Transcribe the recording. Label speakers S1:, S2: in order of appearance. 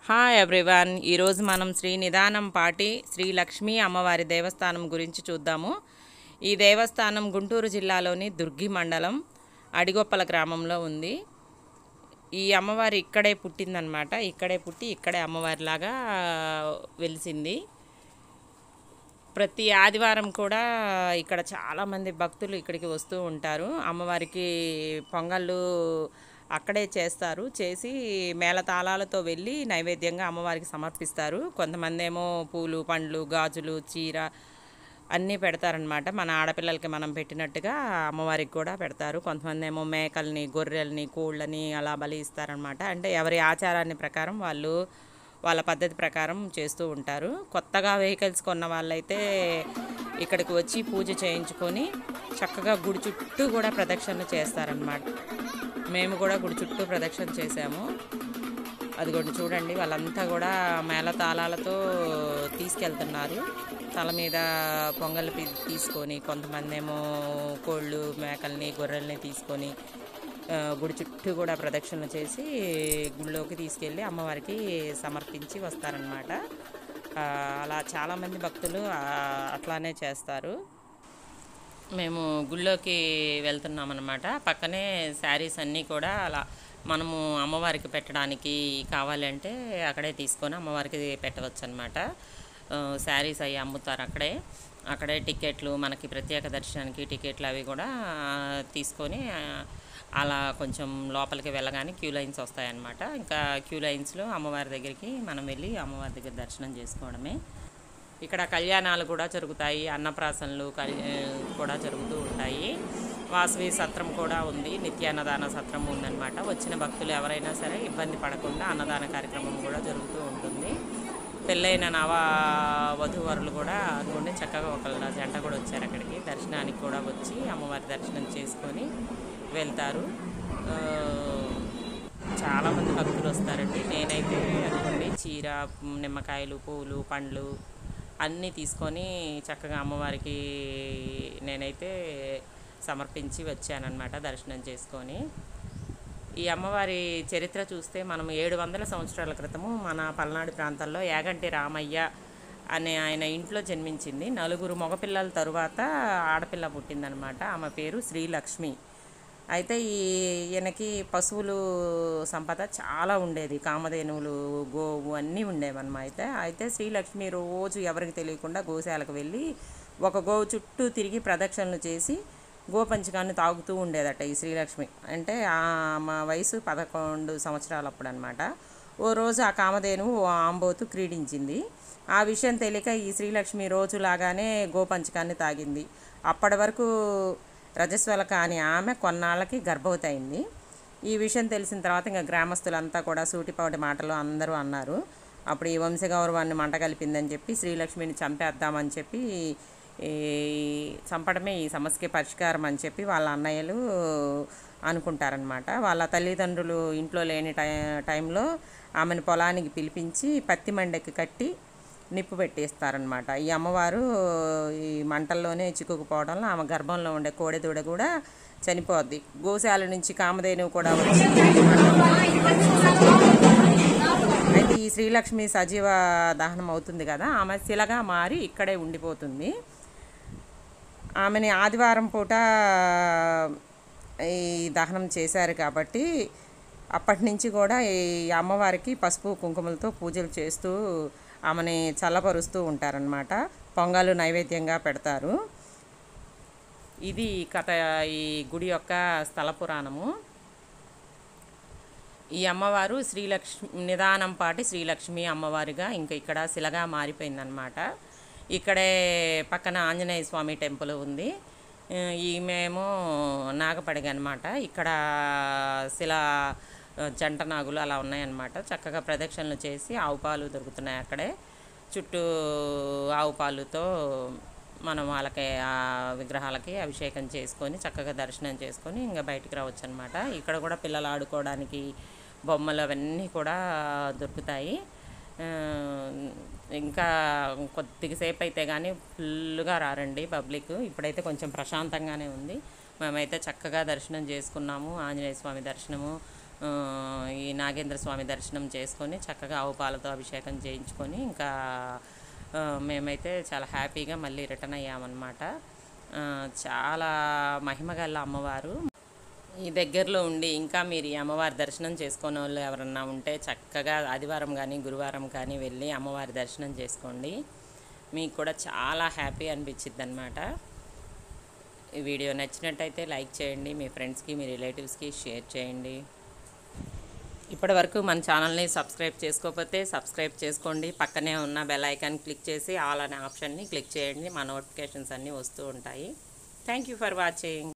S1: hi everyone ఈరోజు మనం శ్రీ నిదానం పాటి శ్రీ లక్ష్మీ అమ్మవారి దేవస్థానం గురించి చూద్దాము ఈ దేవస్థానం గుంటూరు జిల్లాలోని దుర్గి మండలం అడిగొప్పల గ్రామంలో ఉంది ఈ అమ్మవారి ఇక్కడే పుట్టిందనమాట ఇక్కడే పుట్టి ఇక్కడే అమ్మవారిలాగా వెలిసింది ప్రతి ఆదివారం కూడా ఇక్కడ చాలామంది భక్తులు ఇక్కడికి వస్తూ ఉంటారు అమ్మవారికి పొంగళ్ళు అక్కడే చేస్తారు చేసి మేళతాళాలతో వెళ్ళి నైవేద్యంగా అమ్మవారికి సమర్పిస్తారు కొంతమంది ఏమో పూలు పండ్లు గాజులు చీర అన్నీ పెడతారనమాట మన ఆడపిల్లలకి మనం పెట్టినట్టుగా అమ్మవారికి కూడా పెడతారు కొంతమంది ఏమో మేకల్ని గొర్రెల్ని కోళ్ళని అలా బలి ఇస్తారనమాట అంటే ఎవరి ఆచారాన్ని ప్రకారం వాళ్ళు వాళ్ళ పద్ధతి ప్రకారం చేస్తూ ఉంటారు కొత్తగా వెహికల్స్ కొన్న వాళ్ళైతే ఇక్కడికి వచ్చి పూజ చేయించుకొని చక్కగా గుడి చుట్టూ కూడా ప్రదక్షిణలు చేస్తారనమాట మేము కూడా గుడి చుట్టూ ప్రదక్షిణ చేసాము అదిగోండి చూడండి వాళ్ళంతా కూడా మేళ తాళాలతో తీసుకెళ్తున్నారు తల మీద పొంగల్ పి- తీసుకొని కొంతమంది ఏమో కోళ్ళు మేకల్ని గొర్రెల్ని తీసుకొని ఆ, గుడి చుట్టూ కూడా ప్రదక్షిణలు చేసి గుడిలోకి తీసుకెళ్ళి అమ్మవారికి సమర్పించి వస్తారనమాట అలా చాలామంది భక్తులు ఆ, అట్లానే చేస్తారు మేము గుళ్ళోకి వెళ్తున్నాం అనమాట పక్కనే శారీస్ అన్నీ కూడా అలా మనము అమ్మవారికి పెట్టడానికి కావాలంటే అక్కడే తీసుకొని అమ్మవారికి పెట్టవచ్చు అనమాట శారీస్ అవి అమ్ముతారు అక్కడే అక్కడే టికెట్లు మనకి ప్రత్యేక దర్శనానికి టికెట్లు అవి కూడా ఆ, తీసుకొని ఆ, అలా కొంచెం లోపలికి వెళ్ళగానే క్యూ లైన్స్ వస్తాయన్నమాట ఇంకా క్యూ లైన్స్లో అమ్మవారి దగ్గరికి మనం వెళ్ళి అమ్మవారి దగ్గర దర్శనం చేసుకోవడమే ఇక్కడ కళ్యాణాలు కూడా జరుగుతాయి అన్నప్రాసనలు కల్- కూడా జరుగుతూ ఉంటాయి వాసవి సత్రం కూడా ఉంది నిత్యాన్నదాన సత్రం ఉందన్నమాట వచ్చిన భక్తులు ఎవరైనా సరే ఇబ్బంది పడకుండా అన్నదాన కార్యక్రమం కూడా జరుగుతూ ఉంటుంది పెళ్ళైన నవ వధూవరులు కూడా అందులోనే చక్కగా ఒక జంట కూడా వచ్చారు అక్కడికి దర్శనానికి కూడా వచ్చి అమ్మవారి దర్శనం చేసుకొని వెళ్తారు ఆ, చాలామంది భక్తులు వస్తారండి నేనైతే అనుకోండి చీర నిమ్మకాయలు పూలు పండ్లు అన్నీ తీసుకొని చక్కగా అమ్మవారికి నేనైతే సమర్పించి వచ్చానన్నమాట దర్శనం చేసుకొని ఈ అమ్మవారి చరిత్ర చూస్తే మనం ఏడు వందల సంవత్సరాల క్రితము మన పల్నాడు ప్రాంతాల్లో యాగంటి రామయ్య అనే ఆయన ఇంట్లో జన్మించింది నలుగురు మగపిల్లల తరువాత ఆడపిల్ల పుట్టిందనమాట ఆమె పేరు శ్రీలక్ష్మి అయితే ఈ ఈయనకి పశువులు సంపద చాలా ఉండేది కామధేనువులు గోవు అన్నీ ఉండేవన్నమాట అయితే అయితే శ్రీలక్ష్మి రోజు ఎవరికి తెలియకుండా గోశాలకు వెళ్ళి ఒక గోవు చుట్టూ తిరిగి ప్రదక్షిణలు చేసి గోపంచకాన్ని తాగుతూ ఉండేదట ఈ శ్రీలక్ష్మి అంటే ఆమె వయసు పదకొండు సంవత్సరాలు అప్పుడు అనమాట ఓ రోజు ఆ కామధేనువు ఓ ఆంబోతు క్రీడించింది ఆ విషయం తెలియక ఈ శ్రీలక్ష్మి రోజులాగానే గోపంచకాన్ని తాగింది అప్పటి వరకు రజస్వల కాని ఆమె కొన్నాళ్ళకి గర్భవతి అయింది ఈ విషయం తెలిసిన తర్వాత ఇంకా గ్రామస్తులంతా కూడా సూటిపాటి మాటలు అందరూ అన్నారు అప్పుడు ఈ వంశగౌరవాన్ని మంట కలిపిందని చెప్పి శ్రీలక్ష్మిని చంపేద్దామని చెప్పి ఈ చంపడమే ఈ సమస్యకి పరిష్కారం అని చెప్పి వాళ్ళ అన్నయ్యలు అనుకుంటారనమాట వాళ్ళ తల్లిదండ్రులు ఇంట్లో లేని టై టైంలో ఆమెను పొలానికి పిలిపించి పత్తి మండకి కట్టి నిప్పు పెట్టేస్తారనమాట ఈ అమ్మవారు ఈ మంటల్లోనే చిక్కుకుపోవడంలో ఆమె గర్భంలో ఉండే కోడెదూడ కూడా చనిపోద్ది గోశాల నుంచి కామధేనువు కూడా వచ్చి అయితే ఈ శ్రీలక్ష్మి సజీవ దహనం అవుతుంది కదా ఆమె శిలగా మారి ఇక్కడే ఉండిపోతుంది ఆమెని ఆదివారం పూట ఈ దహనం చేశారు కాబట్టి అప్పటి నుంచి కూడా ఈ అమ్మవారికి పసుపు కుంకుమలతో పూజలు చేస్తూ ఆమెని చల్లపరుస్తూ ఉంటారనమాట పొంగలు నైవేద్యంగా పెడతారు ఇది కథ ఈ గుడి యొక్క స్థల పురాణము ఈ అమ్మవారు శ్రీలక్ష్మి నిదానం పాటి శ్రీలక్ష్మి అమ్మవారిగా ఇంకా ఇక్కడ శిలగా మారిపోయిందనమాట ఇక్కడే పక్కన ఆంజనేయ స్వామి టెంపుల్ ఉంది ఆ, ఈమెమో నాగపడిగ అనమాట ఇక్కడ శిల ఆ, జంట నాగులు అలా ఉన్నాయన్నమాట చక్కగా ప్రదక్షిణలు చేసి ఆవు పాలు దొరుకుతున్నాయి అక్కడే చుట్టూ ఆవు పాలుతో మనం వాళ్ళకి ఆ విగ్రహాలకి అభిషేకం చేసుకొని చక్కగా దర్శనం చేసుకొని ఇంకా బయటికి రావచ్చు అనమాట ఇక్కడ కూడా పిల్లలు ఆడుకోవడానికి బొమ్మలు అవన్నీ కూడా దొరుకుతాయి ఆ, ఇంకా కొద్దిగా సేపు అయితే కానీ ఫుల్గా రారండి పబ్లిక్ ఇప్పుడైతే కొంచెం ప్రశాంతంగానే ఉంది మేమైతే చక్కగా దర్శనం చేసుకున్నాము ఆంజనేయ స్వామి దర్శనము ఆ, ఈ నాగేంద్ర స్వామి దర్శనం చేసుకొని చక్కగా ఆవు పాలతో అభిషేకం చేయించుకొని ఇంకా ఆ, మేమైతే చాలా హ్యాపీగా మళ్ళీ రిటర్న్ అయ్యామన్నమాట ఆ, చాలా మహిమగల అమ్మవారు ఈ దగ్గరలో ఉండి ఇంకా మీరు ఈ అమ్మవారి దర్శనం చేసుకునే వాళ్ళు ఎవరన్నా ఉంటే చక్కగా ఆదివారం కానీ గురువారం కానీ వెళ్ళి అమ్మవారి దర్శనం చేసుకోండి మీకు కూడా చాలా హ్యాపీ అనిపించిద్ది అనమాట ఈ వీడియో నచ్చినట్టయితే లైక్ చేయండి మీ ఫ్రెండ్స్కి మీ రిలేటివ్స్కి షేర్ చేయండి ఇప్పటి వరకు మన ఛానల్ని సబ్స్క్రైబ్ చేసుకోకపోతే సబ్స్క్రైబ్ చేసుకోండి పక్కనే ఉన్న బెల్ ఐకాన్ క్లిక్ చేసి ఆల్ అనే ఆప్షన్ని క్లిక్ చేయండి మా నోటిఫికేషన్స్ అన్నీ వస్తూ ఉంటాయి థ్యాంక్ యూ ఫర్ వాచింగ్